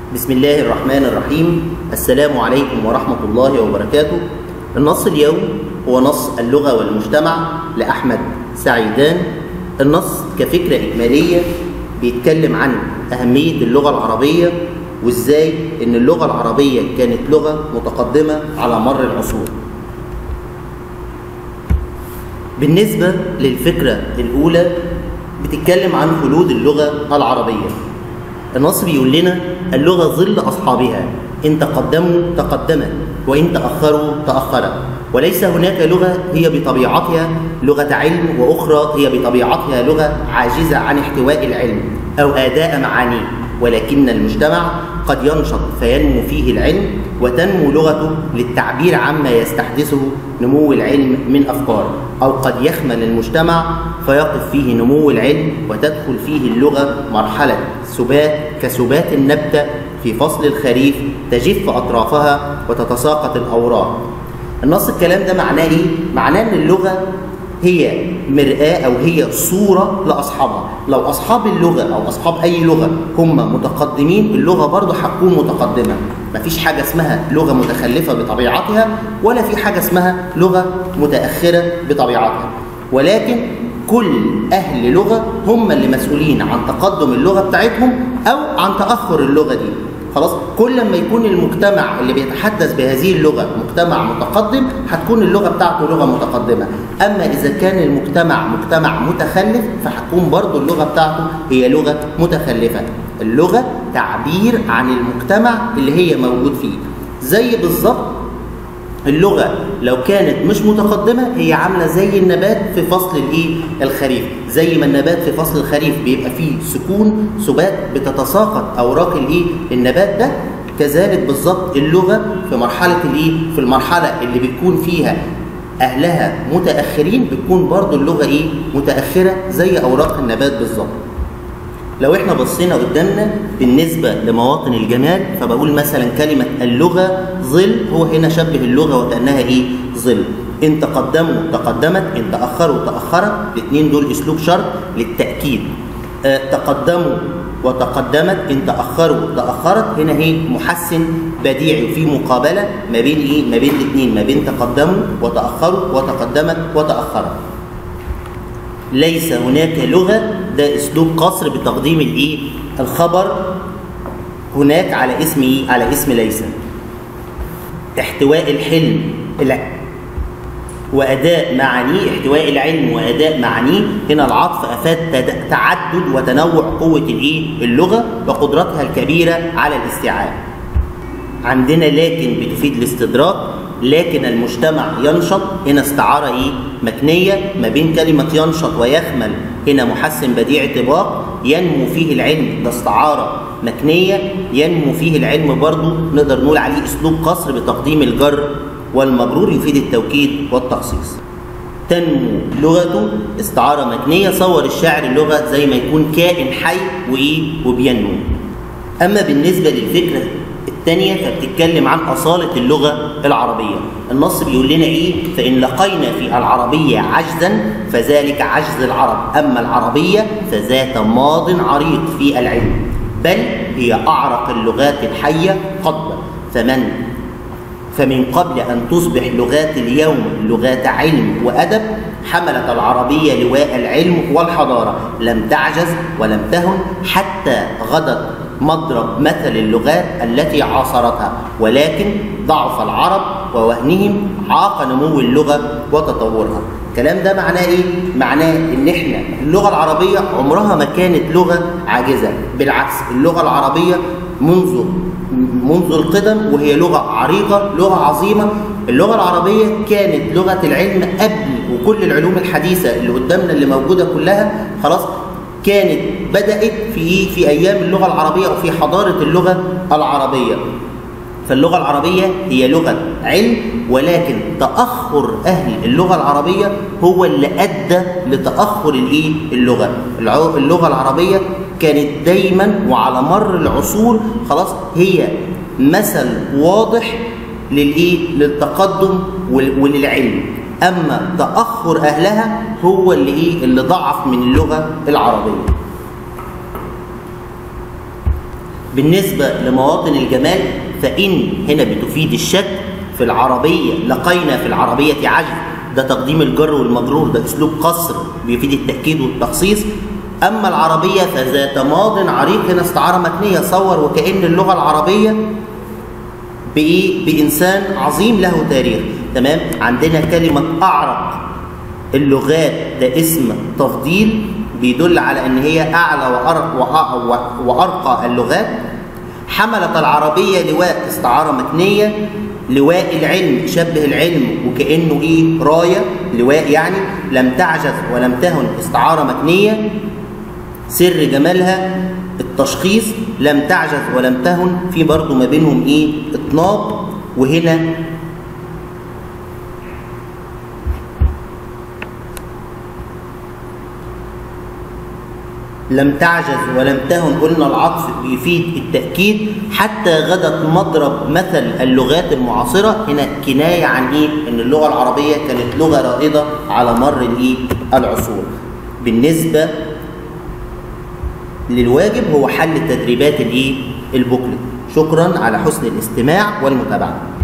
بسم الله الرحمن الرحيم السلام عليكم ورحمة الله وبركاته النص اليوم هو نص اللغة والمجتمع لأحمد سعيدان النص كفكرة إجمالية بيتكلم عن أهمية اللغة العربية وإزاي إن اللغة العربية كانت لغة متقدمة على مر العصور بالنسبة للفكرة الأولى بتتكلم عن خلود اللغة العربية النص بيقول لنا اللغة ظل أصحابها إن تقدموا تقدمت وإن تأخروا تأخرت وليس هناك لغة هي بطبيعتها لغة علم وأخرى هي بطبيعتها لغة عاجزة عن احتواء العلم أو أداء معانيه ولكن المجتمع قد ينشط فينمو فيه العلم وتنمو لغته للتعبير عما يستحدثه نمو العلم من أفكار أو قد يخمل المجتمع فيقف فيه نمو العلم وتدخل فيه اللغة مرحلة سبات كسبات النبتة في فصل الخريف تجف أطرافها وتتساقط الأوراق النص الكلام ده معناه إيه؟ معناه إن اللغة هي مرآة أو هي صورة لأصحابها لو أصحاب اللغة أو أصحاب أي لغة هم متقدمين اللغة برضه هتكون متقدمة مفيش حاجة اسمها لغة متخلفة بطبيعتها ولا في حاجة اسمها لغة متأخرة بطبيعتها ولكن كل أهل لغة هم اللي مسؤولين عن تقدم اللغة بتاعتهم أو عن تأخر اللغة دي خلاص كل ما يكون المجتمع اللي بيتحدث بهذه اللغه مجتمع متقدم هتكون اللغه بتاعته لغه متقدمه اما اذا كان المجتمع مجتمع متخلف فهتكون برضه اللغه بتاعته هي لغه متخلفه اللغه تعبير عن المجتمع اللي هي موجود فيه زي بالظبط اللغه لو كانت مش متقدمه هي عامله زي النبات في فصل الايه الخريف زي ما النبات في فصل الخريف بيبقى فيه سكون سبات بتتساقط اوراق الايه النبات ده كذلك بالظبط اللغه في مرحله الايه في المرحله اللي بتكون فيها اهلها متاخرين بتكون برضو اللغه ايه متاخره زي اوراق النبات بالظبط لو احنا بصينا قدامنا بالنسبة لمواطن الجمال فبقول مثلا كلمة اللغة ظل هو هنا شبه اللغة وكأنها ايه ظل ان تقدموا تقدمت ان تأخروا تأخرت الاثنين دول اسلوب شرط للتأكيد اه تقدموا وتقدمت ان تأخروا تأخرت هنا هي محسن بديعي وفي مقابلة ما بين ايه ما بين الاثنين ما بين تقدموا وتأخروا وتقدمت وتأخرت ليس هناك لغة ده اسلوب قصر بتقديم الايه الخبر هناك على اسم ايه على اسم ليس احتواء الحلم لا واداء معانيه احتواء العلم واداء معانيه هنا العطف افاد تعدد وتنوع قوه الايه اللغه وقدرتها الكبيره على الاستيعاب عندنا لكن بتفيد الاستدراك لكن المجتمع ينشط هنا استعارة إيه؟ مكنية ما بين كلمة ينشط ويخمل هنا محسن بديع طباق ينمو فيه العلم ده استعارة مكنية ينمو فيه العلم برضه نقدر نقول عليه أسلوب قصر بتقديم الجر والمجرور يفيد التوكيد والتخصيص تنمو لغته استعارة مكنية صور الشاعر اللغة زي ما يكون كائن حي وإيه وبينمو أما بالنسبة للفكرة الثانية فبتتكلم عن أصالة اللغة العربية النص بيقول لنا إيه فإن لقينا في العربية عجزا فذلك عجز العرب أما العربية فذات ماض عريق في العلم بل هي أعرق اللغات الحية قطبا فمن فمن قبل أن تصبح لغات اليوم لغات علم وأدب حملت العربية لواء العلم والحضارة لم تعجز ولم تهن حتى غدت مضرب مثل اللغات التي عاصرتها ولكن ضعف العرب ووهنهم عاق نمو اللغة وتطورها الكلام ده معناه ايه؟ معناه ان احنا اللغة العربية عمرها ما كانت لغة عاجزة بالعكس اللغة العربية منذ منذ القدم وهي لغة عريقة لغة عظيمة اللغة العربية كانت لغة العلم قبل وكل العلوم الحديثة اللي قدامنا اللي موجودة كلها خلاص كانت بدأت في في أيام اللغة العربية أو في حضارة اللغة العربية فاللغة العربية هي لغة علم ولكن تأخر أهل اللغة العربية هو اللي أدى لتأخر الإيه؟ اللغة اللغة العربية كانت دايما وعلى مر العصور خلاص هي مثل واضح للإيه؟ للتقدم وللعلم اما تاخر اهلها هو اللي ايه اللي ضعف من اللغه العربيه بالنسبة لمواطن الجمال فإن هنا بتفيد الشك في العربية لقينا في العربية عجز ده تقديم الجر والمجرور ده أسلوب قصر بيفيد التأكيد والتخصيص أما العربية فذات ماض عريق هنا استعارة متنية صور وكأن اللغة العربية بإيه؟ بإنسان عظيم له تاريخ تمام عندنا كلمة أعرق اللغات ده اسم تفضيل بيدل على ان هي اعلى وأرق وارقى اللغات حملت العربيه لواء استعاره متنيه لواء العلم شبه العلم وكانه ايه رايه لواء يعني لم تعجز ولم تهن استعاره متنيه سر جمالها التشخيص لم تعجز ولم تهن في برضه ما بينهم ايه اطناب وهنا لم تعجز ولم تهن قلنا العطف يفيد التأكيد حتى غدت مضرب مثل اللغات المعاصرة هنا كناية عن إيه؟ إن اللغة العربية كانت لغة رائدة على مر الإيه؟ العصور. بالنسبة للواجب هو حل تدريبات الإيه؟ البوكلت. شكرا على حسن الاستماع والمتابعة.